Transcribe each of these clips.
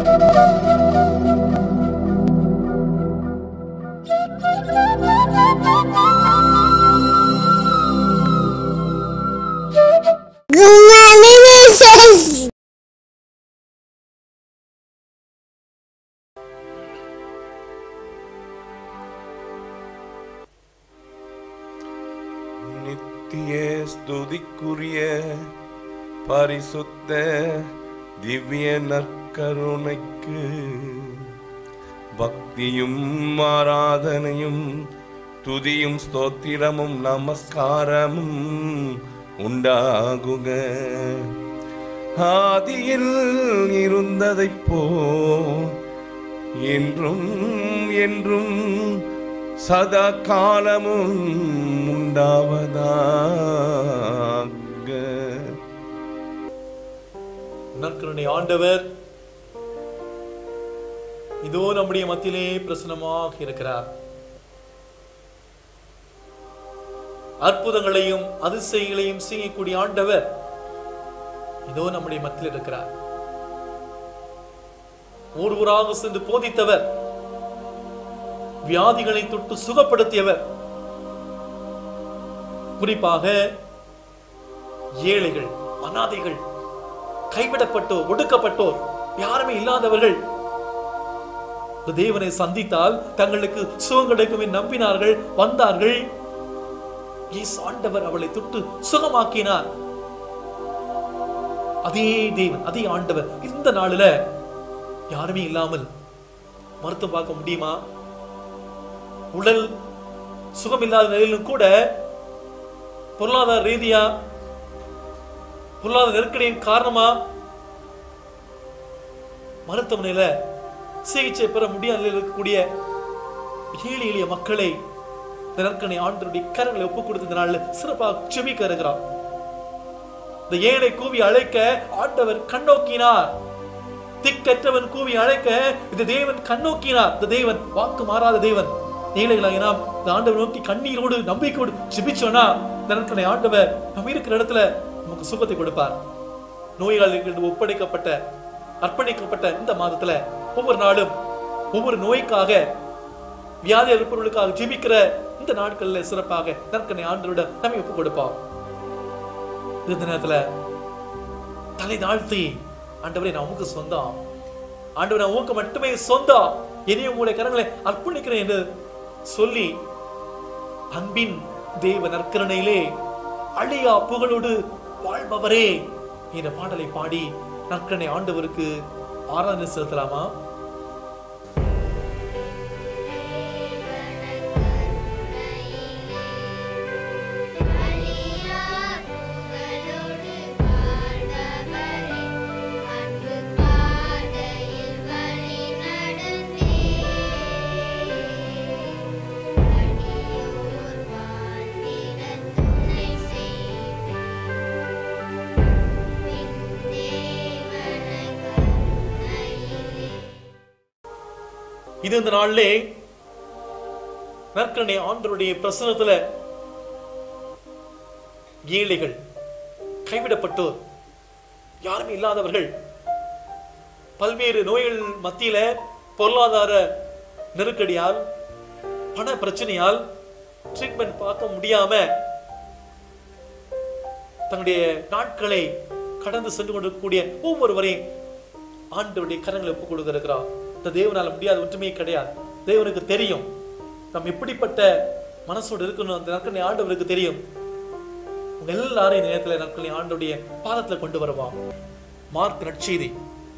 Gumami Mrs. நித்திய ஸ்துதிக்குரிய பரிசுத்த திவ்ய நற்கருணைக்கு பக்தியும் ஆராதனையும் துதியும் ஸ்தோத்திரமும் நமஸ்காரமும் உண்டாகுக ஆதியில் இருந்ததைப் போ என்றும் என்றும் சதா காலமும் உண்டாவதாக நற்கருணை ஆண்டவர் இதோ நம்முடைய மத்தியிலே பிரசனமாக இருக்கிறார் அற்புதங்களையும் அதிசயங்களையும் செய்யக்கூடிய ஆண்டவர் இதோ நம்முடைய மத்தியில் இருக்கிறார் ஊர் ஊராக சென்று போதித்தவர் வியாதிகளை தொட்டு சுகப்படுத்தியவர் குறிப்பாக ஏழைகள் அனாதைகள் கைவிடப்பட்டோர் ஒடுக்கப்பட்டோர் யாருமே இல்லாதவர்கள் இந்த தேவனை சந்தித்தால் தங்களுக்கு சுகம் கிடைக்கும் என்று நம்பினார்கள் வந்தார்கள் இயேசு ஆண்டவர் அவளை தொட்டு சுகமாக்கினார் அதே தேவன் அதே ஆண்டவர் இந்த நாளில யாருமே இல்லாமல் மருத்துவம் பார்க்க முடியுமா உடல் சுகம் இல்லாத நிலையிலும் கூட பொருளாதார ரீதியா பொருளாதார நெருக்கடியின் காரணமா மருத்துவமனையில சிகிச்சை பெற முடியாத நிலையில் இருக்கக்கூடிய ஏழை எளிய மக்களை இந்த நற்கனை ஆண்டருடைய கரங்களை ஒப்பு கொடுத்ததுனால சிறப்பாக செபிக்க இருக்கிறார் இந்த ஏழை கூவி அழைக்க ஆண்டவர் கண்ணோக்கினார் திக்கற்றவன் கூவி அழைக்க இந்த தேவன் கண்ணோக்கினார் இந்த தேவன் வாக்கு மாறாத தேவன் ஏழைகளாகி நாம் இந்த ஆண்டவர் நோக்கி கண்ணீரோடு நம்பிக்கையோடு ஜெபிச்சோன்னா இந்த நற்கனை ஆண்டவர் நம்ம இருக்கிற இடத்துல நமக்கு சுகத்தை கொடுப்பார் நோயாளிகளுக்கு ஒப்படைக்கப்பட்ட அர்ப்பணிக்கப்பட்ட இந்த மாதத்துல ஒவ்வொரு நாளும் ஒவ்வொரு நோய்க்காக வியாதி இருப்பவர்களுக்காக ஜெபிக்கிற இந்த நாட்கள்ல சிறப்பாக நற்கனை ஆண்டவரோட நம்ம ஒப்பு கொடுப்போம் இந்த நேரத்துல தலை தாழ்த்தி ஆண்டவரே நான் உமக்கு சொந்தம் ஆண்டவரே நான் உமக்கு மட்டுமே சொந்தம் இனியும் உங்களுடைய கரங்களை அர்ப்பணிக்கிறேன் என்று சொல்லி அன்பின் தேவ நற்கரணையிலே அழியா புகழோடு வாழ்பவரே என்ற பாடலை பாடி நற்கரணை ஆண்டவருக்கு ஆராதனை செலுத்தலாமா இது இந்த நாளிலே நற்கரணை ஆண்டவருடைய பிரசனத்துல ஏழைகள் கைவிடப்பட்டோர் யாருமே இல்லாதவர்கள் பல்வேறு நோய்கள் மத்தியில பொருளாதார நெருக்கடியால் பண பிரச்சனையால் ட்ரீட்மெண்ட் பார்க்க முடியாம தன்னுடைய நாட்களை கடந்து சென்று கொண்டிருக்கக்கூடிய ஒவ்வொருவரையும் ஆண்டவருடைய கரங்களை ஒப்புக் கொடுக்கிறார் இந்த தேவனால முடியாத ஒன்றுமே கிடையாது தேவனுக்கு தெரியும் நாம் எப்படிப்பட்ட மனசோடு இருக்கணும் அந்த நற்கனை ஆண்டவருக்கு தெரியும் உங்க எல்லாரும் இந்த நேரத்துல நற்கனை ஆண்டவருடைய பாதத்துல கொண்டு வருவான் மார்க் நற்செய்தி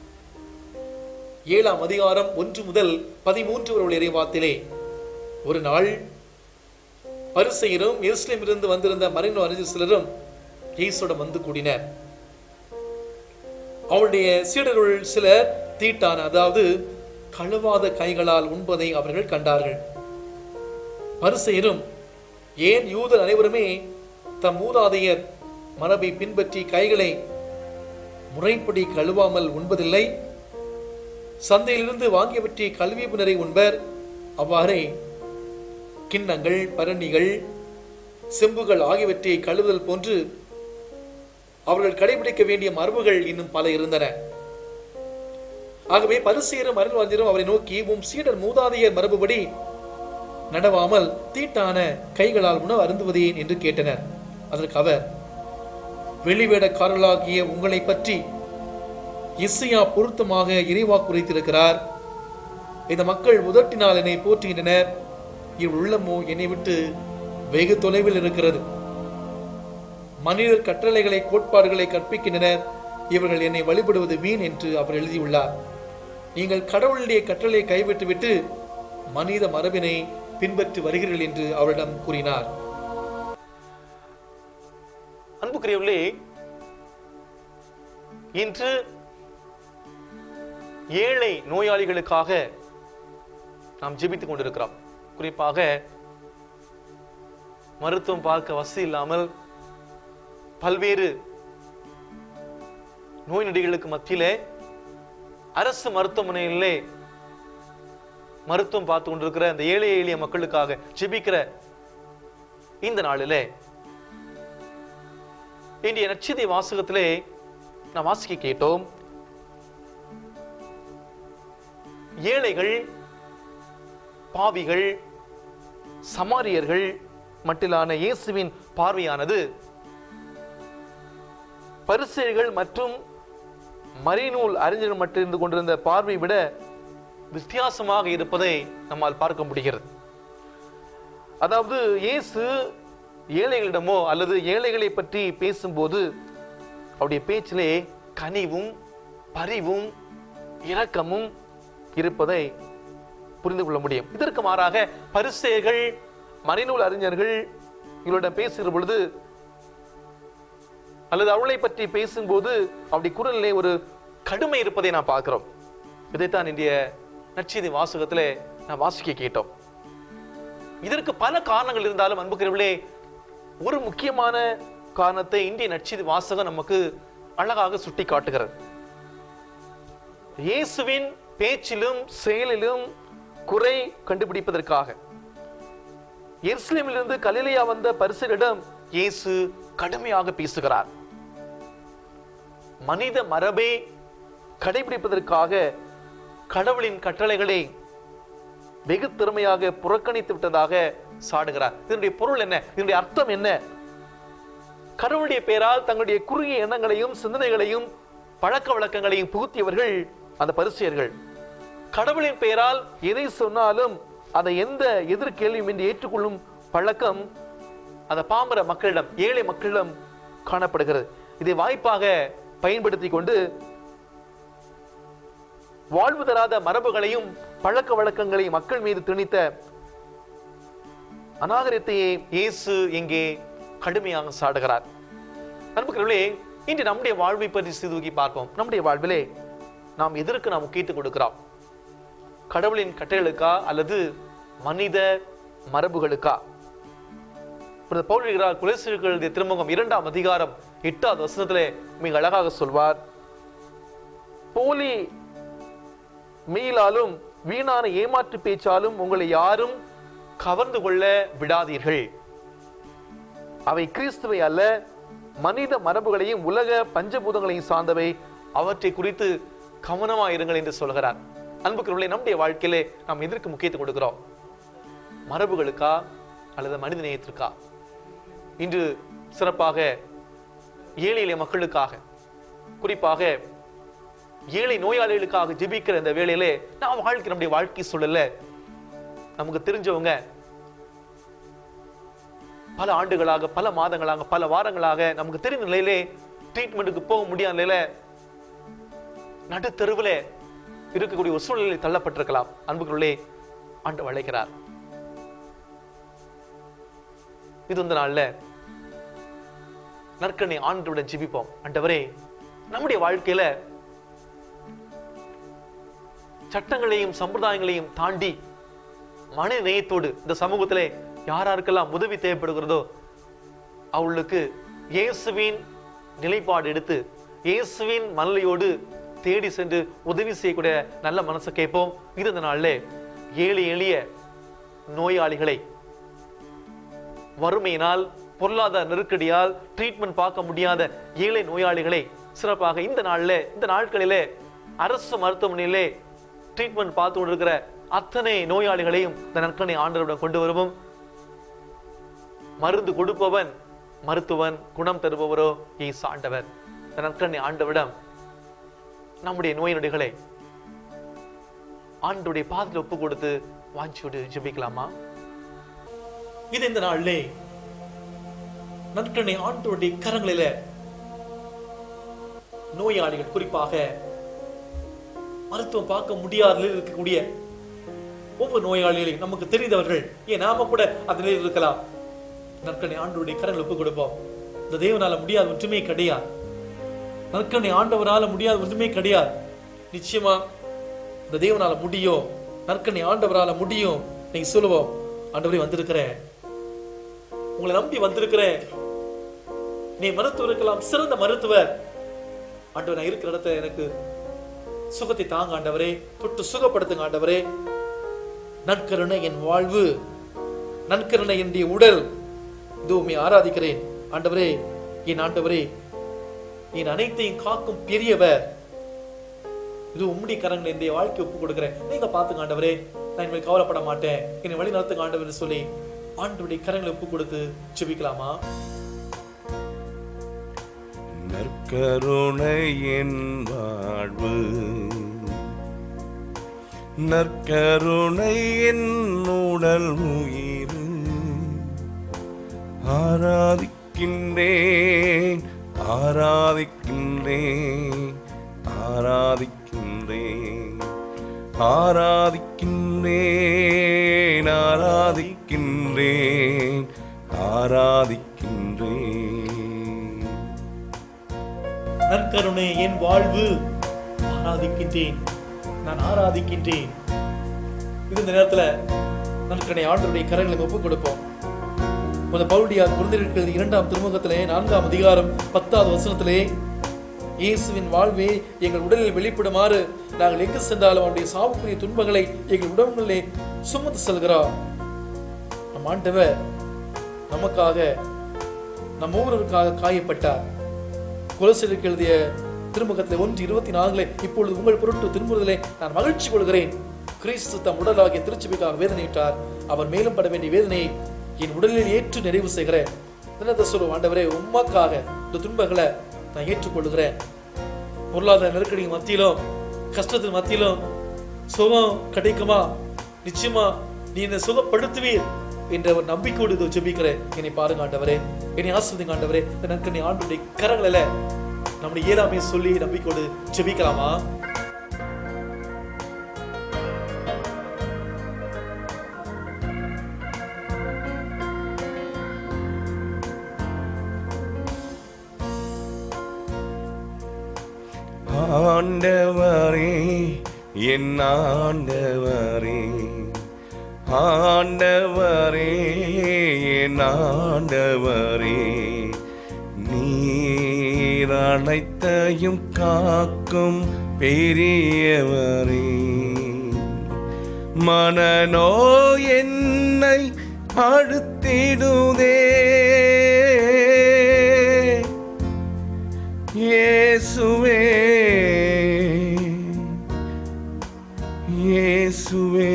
ஏழாம் அதிகாரம் ஒன்று முதல் பதிமூன்று வரை உள்ள இறைவாத்திலே ஒரு நாள் பரிசெயரும் எருசலேமிலிருந்து வந்திருந்த மறைநோ அறிஞர் சிலரும் இயேசுடன் வந்து கூடினர் அவருடைய சீடருள் சிலர் தீட்டான அதாவது கழுவாத கைகளால் உண்பதை அவர்கள் கண்டார்கள் பரிசெயரும் ஏன் யூதர் அனைவருமே தம் மூதாதையர் மரபை பின்பற்றி கைகளை முறைப்படி கழுவாமல் உண்பதில்லை சந்தையிலிருந்து வாங்கியவற்றை கல்வி புனரை உண்பர் அவ்வாறே கிண்ணங்கள் பரணிகள் செம்புகள் ஆகியவற்றை கழுவுதல் போன்று அவர்கள் கடைபிடிக்க வேண்டிய மரபுகள் இன்னும் பல இருந்தன ஆகவே பரிசேரும் அருள்வாஞ்சரும் அவரை நோக்கி உம் சீடர் மூதாதையர் மரபுபடி நடவாமல் தீட்டான கைகளால் உணவு அருந்துவதேன் என்று கேட்டனர் அதற்கு அவர் வெளிவேடக்காரர்களாகிய உங்களை பற்றி இசையா பொருத்தமாக இறைவாக்கு உரைத்திருக்கிறார் இந்த மக்கள் உதட்டினால் என்னை போற்றுகின்றனர் இவ் உள்ளமோ என்னை விட்டு வெகு தொலைவில் இருக்கிறது மனிதர் கட்டளைகளை கோட்பாடுகளை கற்பிக்கின்றனர் இவர்கள் என்னை வழிபடுவது வீண் என்று அவர் எழுதியுள்ளார் நீங்கள் கடவுளுடைய கட்டளையை கைவிட்டுவிட்டு மனித மரபினை பின்பற்றி வருகிறீர்கள் என்று அவரிடம் கூறினார் அன்புக்குரியவர்களே இன்று ஏழை நோயாளிகளுக்காக நாம் ஜெபித்துக் கொண்டிருக்கிறோம் குறிப்பாக மருத்துவம் பார்க்க வசதி இல்லாமல் பல்வேறு நோய் நொடிகளுக்கு மத்தியிலே அரசு மருத்துவமனையிலே மருத்துவம் பார்த்து கொண்டிருக்கிற அந்த ஏழை எளிய மக்களுக்காக ஜெபிக்கிற இந்த நாளிலே இன்றைய நட்சத்திர வாசகத்திலே நாம் வாசிக்க கேட்டோம் ஏழைகள் பாவிகள் சமாரியர்கள் மட்டிலான இயேசுவின் பார்வையானது பரிசேயர்கள் மற்றும் மறைநூல் அறிஞர்கள் மட்டும் இருந்து கொண்டிருந்த பார்வை விட வித்தியாசமாக இருப்பதை நம்மால் பார்க்க முடிகிறது அதாவது இயேசு ஏழைகளிடமோ அல்லது ஏழைகளை பற்றி பேசும்போது அவருடைய பேச்சிலே கனிவும் பரிவும் இரக்கமும் இருப்பதை புரிந்து கொள்ள முடியும் இதற்கு மாறாக பரிசேயர்கள் மறைநூல் அறிஞர்கள் இவரிடம் பேசுகிற பொழுது அல்லது அவளை பற்றி பேசும்போது அவருடைய குரலிலே ஒரு கடுமை இருப்பதை நாம் பார்க்கிறோம் இதைத்தான் இன்றைய நற்செய்தி வாசகத்திலே நாம் வாசிக்க கேட்டோம் இதற்கு பல காரணங்கள் இருந்தாலும் அன்புக்கிறவர்களே ஒரு முக்கியமான காரணத்தை இந்திய நற்செய்தி வாசகம் நமக்கு அழகாக சுட்டி காட்டுகிறது இயேசுவின் பேச்சிலும் செயலிலும் குறை கண்டுபிடிப்பதற்காக எருசலேமிலிருந்து கலிலேயா வந்த பரிசரிடம் இயேசு கடுமையாக பேசுகிறார் மனித மரபை கடைபிடிப்பதற்காக கடவுளின் கட்டளைகளை வெகு திறமையாக புறக்கணித்து விட்டதாக சாடுகிறார் இதனுடைய பொருள் என்ன இதனுடைய அர்த்தம் என்ன கடவுளுடைய பெயரால் தங்களுடைய குறுகிய எண்ணங்களையும் சிந்தனைகளையும் பழக்க வழக்கங்களையும் புகுத்தியவர்கள் அந்த பரிசியர்கள் கடவுளின் பெயரால் எதை சொன்னாலும் அதை எந்த எதிர்கேள்வியும் என்று ஏற்றுக்கொள்ளும் பழக்கம் அந்த பாமர மக்களிடம் ஏழை மக்களிடம் காணப்படுகிறது இதை வாய்ப்பாக பயன்படுத்தி கொண்டு வாழ்வு தராத மரபுகளையும் பழக்க வழக்கங்களையும் மக்கள் மீது திணித்த அநாகரிகத்தையே இயேசு இங்கே கடுமையாக சாடுகிறார் அன்புகளே இன்று நம்முடைய வாழ்வை பற்றி சிறுதூக்கி பார்ப்போம் நம்முடைய வாழ்விலே நாம் எதற்கு நாம் முக்கியத்துவம் கொடுக்கிறோம் கடவுளின் கட்டளைகளுக்கா அல்லது மனித மரபுகளுக்கா புனித பவுல் எழுதுகிறார் குலேசியர்கள் எழுதிய திருமுகம் இரண்டாம் அதிகாரம் எட்டாவது வசனத்திலே மிக அழகாக சொல்வார் போலி மெயிலாலும் வீணான ஏமாற்று பேச்சாலும் உங்களை யாரும் கவர்ந்து கொள்ள விடாதீர்கள் அவை கிறிஸ்துவை அல்ல மனித மரபுகளையும் உலக பஞ்சபூதங்களையும் சார்ந்தவை அவற்றை குறித்து கவனமா இருங்கள் என்று சொல்கிறார் அன்புக்குள்ளே நம்முடைய வாழ்க்கையிலே நாம் எதற்கு முக்கியத்துவம் கொடுக்கிறோம் மரபுகளுக்கா அல்லது மனித நேயத்திற்கா இன்று சிறப்பாக ஏழை எளிய மக்களுக்காக குறிப்பாக ஏழை நோயாளிகளுக்காக ஜெபிக்கிற இந்த வேளையிலே நாம் வாழ்க்கை நம்முடைய வாழ்க்கை சூழல்ல நமக்கு தெரிஞ்சவங்க பல ஆண்டுகளாக பல மாதங்களாக பல வாரங்களாக நமக்கு தெரிந்த நிலையிலே ட்ரீட்மெண்ட்டுக்கு போக முடியாத நிலையில நடுத்தெருவில் இருக்கக்கூடிய ஒரு சூழ்நிலையில் தள்ளப்பட்டிருக்கலாம் அன்புக்குள்ளே ஆண்டு அழைக்கிறார் இது இந்த நாள்ல நற்கனை ஆண்டுடன் ஜெபிப்போம் ஆண்டவரே நம்முடைய வாழ்க்கையில சட்டங்களையும் சம்பிரதாயங்களையும் தாண்டி மன நேயத்தோடு இந்த சமூகத்திலே யாராருக்கெல்லாம் உதவி தேவைப்படுகிறதோ அவளுக்கு இயேசுவின் நிலைப்பாடு எடுத்து இயேசுவின் மனநிலையோடு தேடி சென்று உதவி செய்யக்கூடிய நல்ல மனசை கேட்போம் இது இந்த நாள்ல ஏழை எளிய நோயாளிகளை வறுமையினால் பொருளாதார நெருக்கடியால் ட்ரீட்மெண்ட் பார்க்க முடியாத ஏழை நோயாளிகளை சிறப்பாக இந்த நாள்ல இந்த நாட்களிலே அரசு மருத்துவமனையிலே ட்ரீட்மெண்ட் பார்த்து கொண்டிருக்கிற அத்தனை நோயாளிகளையும் இந்த நற்கனை ஆண்டவரிடம் கொண்டு வருவோம் மருந்து கொடுப்பவன் மருத்துவன் குணம் தருபவரோ இயேசு ஆண்டவர் இந்த நற்கனை ஆண்டவரிடம் நம்முடைய நோய் நொடிகளை ஆண்டுடைய பாதத்தில் ஒப்பு கொடுத்து வாஞ்சியோடு ஜெபிக்கலாமா இது இந்த நாளிலே நற்கனை ஆண்டோடைய கரங்களில நோயாளிகள் குறிப்பாக மருத்துவம் பார்க்க முடியாத நிலையில் இருக்கக்கூடிய ஒவ்வொரு நோயாளிகளையும் நமக்கு தெரிந்தவர்கள் ஏன் நாம கூட அந்த நிலையில் இருக்கலாம் நற்கனை ஆண்டோடைய கரங்களை ஒப்பு கொடுப்போம் இந்த தேவனால முடியாத ஒன்றுமே கிடையாது நற்கனை ஆண்டவரால முடியாத ஒன்றுமே கிடையாது நிச்சயமா இந்த தேவனால முடியும் நற்கனை ஆண்டவரால முடியும் நீங்க சொல்லுவோம் ஆண்டவரே வந்திருக்கிறேன் உங்களை நம்பி வந்திருக்கிறேன் நீ மருத்துவர் இருக்கலாம் சிறந்த மருத்துவர் ஆண்டவர் நான் இருக்கிற இடத்துல எனக்கு சுகத்தை தாங்க ஆண்டவரே தொட்டு சுகப்படுத்துங்க ஆண்டவரே நற்கருணை என் வாழ்வு நற்கருணை என்னுடைய உடல் இதுவுமே ஆராதிக்கிறேன் ஆண்டவரே என் ஆண்டவரே என் அனைத்தையும் காக்கும் பெரியவர் இது உம்முடைய கரங்களை என்னுடைய வாழ்க்கை ஒப்பு கொடுக்கிறேன் நீங்க பாத்துங்க ஆண்டவரே நான் இனிமேல் கவலைப்பட மாட்டேன் என்னை வழி நடத்துங்க ஆண்டவர் சொல்லி ஆண்டவருடைய கரங்களை ஒப்பு கொடுத்து ஜெபிக்கலாமா நற்கருணை என் வாழ்வு நற்கருணை என் உடல் உயிர் ஆராதிக்கின்றேன் ஆராதிக்கின்றேன் ஆராதிக்கின்றேன் ஆராதிக்கின்றேன் ஆராதிக்கின்றேன் ஆராதிக்கின்றேன் நற்கருணை என் வாழ்வு ஆராதிக்கின்றேன் நான் ஆராதிக்கின்றேன் இது இந்த நேரத்துல நற்கருணை ஆண்டவருடைய கரங்களை ஒப்புக் கொடுப்போம் முத பவுடியார் குழந்தைகளுக்கு இரண்டாம் திருமுகத்திலே நான்காம் அதிகாரம் பத்தாவது வசனத்திலே இயேசுவின் வாழ்வே எங்கள் உடலில் வெளிப்படுமாறு நாங்கள் எங்கு சென்றாலும் அவருடைய சாவுக்குரிய துன்பங்களை எங்கள் உடம்புகளிலே சுமந்து செல்கிறார் நம் ஆண்டவர் நமக்காக நம் ஒவ்வொருவருக்காக காயப்பட்டார் குலசிற்கு எழுதிய திருமுகத்தில் ஒன்று இருபத்தி நான்குல இப்பொழுது உங்கள் பொருட்டு திருமுறதிலே நான் மகிழ்ச்சி கொள்கிறேன் கிறிஸ்து தம் உடலாகிய திருச்சபைக்காக வேதனையிட்டார் அவர் மேலும் பட வேண்டிய வேதனையை என் உடலில் ஏற்று நிறைவு செய்கிறேன் என்னத்தை சொல்லுவோம் ஆண்டவரே உம்மாக்காக இந்த துன்பங்களை நான் ஏற்றுக்கொள்கிறேன் பொருளாதார நெருக்கடி மத்தியிலும் கஷ்டத்தின் மத்தியிலும் சுகம் கிடைக்குமா நிச்சயமா நீ என்னை சுகப்படுத்துவீர் என்ற ஒரு நம்பிக்கையோடு இதை ஜெபிக்கிறேன் என்னை பாருங்க ஆண்டவரே என்னை ஆசிர்வதிங்க ஆண்டவரே இந்த நற்கனை ஆண்டுடைய கரங்களில நம்முடைய இயலாமையை சொல்லி நம்பிக்கையோடு ஜெபிக்கலாமா ஆண்டவரே என் ஆண்டவரே ஆண்டவரே என் ஆண்டவரே நீர் அனைத்தையும் காக்கும் பெரியவரே மனநோ என்னை அழுத்திடுதே இயேசுவே இயேசுவே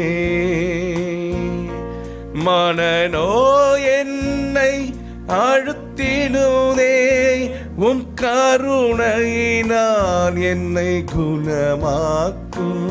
மனநோ என்னை அழுத்திடுதே உன் கருணையினால் என்னை குணமாக்கும்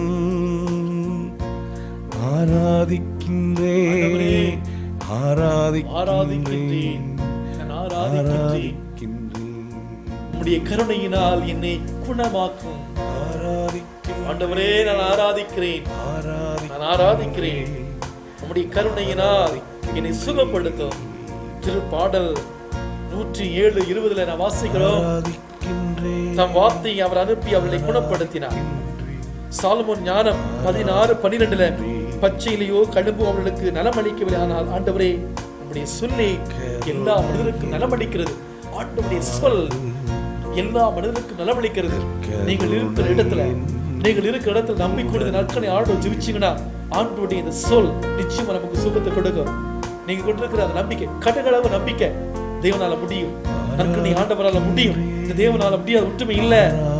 ஆராதிக்கின்றேன் ஆராதிக்கின்றேன் ஆராதிக்கின்றேன் நான் ஆராதிக்கின்றேன் ஆராதிக்கின்றேன் உம்முடைய கருணையினால் என்னை குணமாக்கும் ஆராதிக்கின்றேன் ஆண்டவரே நான் ஆராதிக்கிறேன் நான் ஆராதிக்கிறேன் உம்முடைய கருணையினால் என்னை சுகப்படுத்தும் திருப்பாடல் நூற்றி ஏழு இருபதுல நான் வாசிக்கிறோம் ஆராதிக்கின்றேன் தம் வார்த்தையை அவர் அனுப்பி அவர்களை குணப்படுத்தினார் சாலமோன் ஞானம் பதினாறு பன்னிரெண்டுல பச்சையிலேயோ கழும்பு அவர்களுக்கு நலமளிக்கவில்லை ஆனால் ஆண்டவரே நம்முடைய சொல்லி எல்லா மனிதருக்கும் நலமளிக்கிறது ஆண்டவருடைய சொல் எல்லா மனிதருக்கும் நலமளிக்கிறது நீங்கள் இருக்கிற இடத்துல நீங்கள் இருக்கிற இடத்துல நம்பிக்கொண்டு நற்கனை ஆண்டவர் ஜெபிச்சீங்கன்னா ஆண்டவருடைய இந்த சொல் நிச்சயமா நமக்கு சுகத்தை கொடுக்கும் நீங்க கொண்டிருக்கிற அந்த நம்பிக்கை கடுகளவு நம்பிக்கை தேவனால முடியும் நற்கனை ஆண்டவரால முடியும் இந்த தேவனால முடியாத ஒற்றுமை இல்ல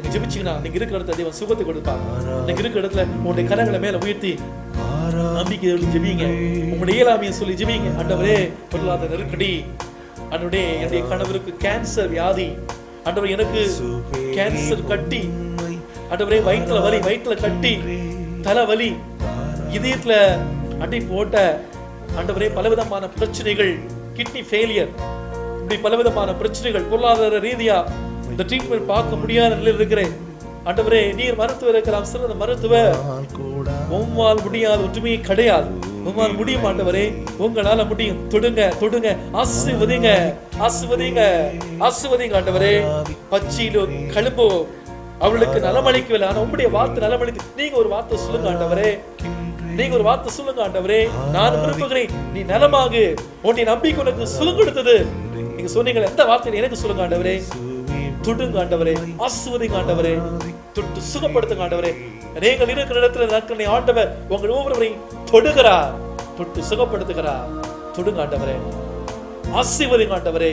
நீ ஜெபிச்சீங்கன்னா நீங்க இருக்கிற இடத்துல தேவன் சுகத்தை கொடுப்பார் நீங்க இருக்கிற இடத்துல உங்களுடைய கரங்களை மேல உயர்த்தி நம்பிக்கையோடு ஜெபிங்க உங்களுடைய இயலாமையை சொல்லி ஜெபிங்க ஆண்டவரே பொருளாதார நெருக்கடி ஆண்டவரே என்னுடைய கணவருக்கு கேன்சர் வியாதி ஆண்டவரே எனக்கு கேன்சர் கட்டி ஆண்டவரே வயிற்றுல வலி வயிற்றுல கட்டி தலை வலி இதயத்துல அடி போட்ட ஆண்டவரே பலவிதமான பிரச்சனைகள் கிட்னி ஃபெயிலியர் இப்படி பலவிதமான பிரச்சனைகள் பொருளாதார ரீதியா இந்த ட்ரீட்மெண்ட் பார்க்க முடியாத நிலையில் இருக்கிறேன் ஆண்டவரே நீர் மருத்துவர் இருக்கலாம் சிறந்த மருத்துவர் உம்மால் முடியாத ஒற்றுமையே கிடையாது உம்மால் முடியும் ஆண்டவரே உங்களால முடியும் தொடுங்க தொடுங்க ஆசிர்வதிங்க ஆசிர்வதிங்க ஆசிர்வதிங்க ஆண்டவரே பச்சியிலோ கழும்போ அவளுக்கு நலமளிக்கவில்லை ஆனா உங்களுடைய வார்த்தை நலமளித்து நீங்க ஒரு வார்த்தை சொல்லுங்க ஆண்டவரே நீங்க ஒரு வார்த்தை சொல்லுங்க ஆண்டவரே நான் விரும்புகிறேன் நீ நலமாகு உன்னை நம்பிக்கை உனக்கு சுகம் கொடுத்தது நீங்க சொன்னீங்க எந்த வார்த்தை எனக்கு சொல்லுங்க ஆண்டவரே தொடுங்க ஆண்டவரே ஆசுவதிங்க ஆண்டவரே தொட்டு சுகப்படுத்துங்க ஆண்டவரே நீங்கள் இருக்கிற இடத்துல நற்கனை ஆண்டவர் உங்கள் ஒவ்வொருவரையும் தொடுகிறார் தொட்டு சுகப்படுத்துகிறார் தொடுங்க ஆண்டவரே ஆசீர்வதிங்க ஆண்டவரே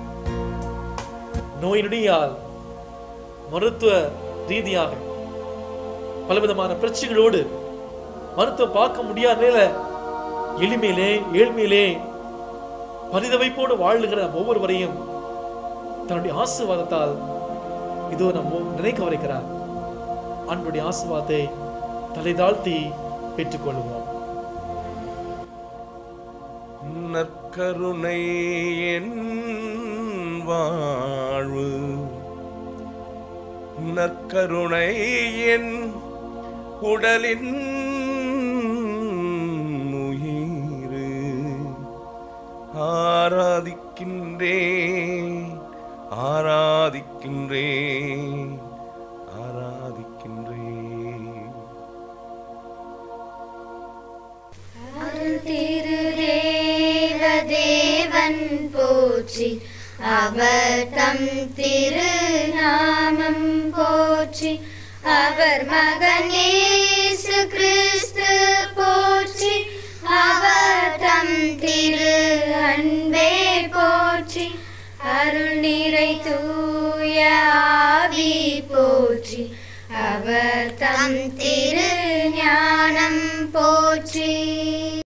நோய் நொடியால் மருத்துவ ரீதியாக பலவிதமான பிரச்சனைகளோடு மருத்துவம் பார்க்க முடியாத நிலையில எளிமையிலே ஏழ்மையிலே பரிதவைப்போடு வாழுகிற நம் ஒவ்வொருவரையும் தன்னுடைய ஆசீர்வாதத்தால் இதோ நம்ம நினைக்க வைக்கிறார் அன்புடைய ஆசீர்வாதத்தை தலை தாழ்த்தி பெற்றுக்கொள்வோம் நற்கருணை என் வாழ்வு நற்கருணை என் உடலின் உயிர் ஆராதிக்கின்றேன் ஆராதிக்கின்றேன் ஆராதிக்கின்றேன் அருள் திருதேவ தேவன் போற்றி அவர் தம் திருநாமம் போற்றி அவர் மகன் இயேசு கிறிஸ்து போற்றி அவர் தம் திரு அன்பே போற்றி அருள் நிறை தூய ஆவி போற்றி அவர் தம் திரு ஞானம் போற்றி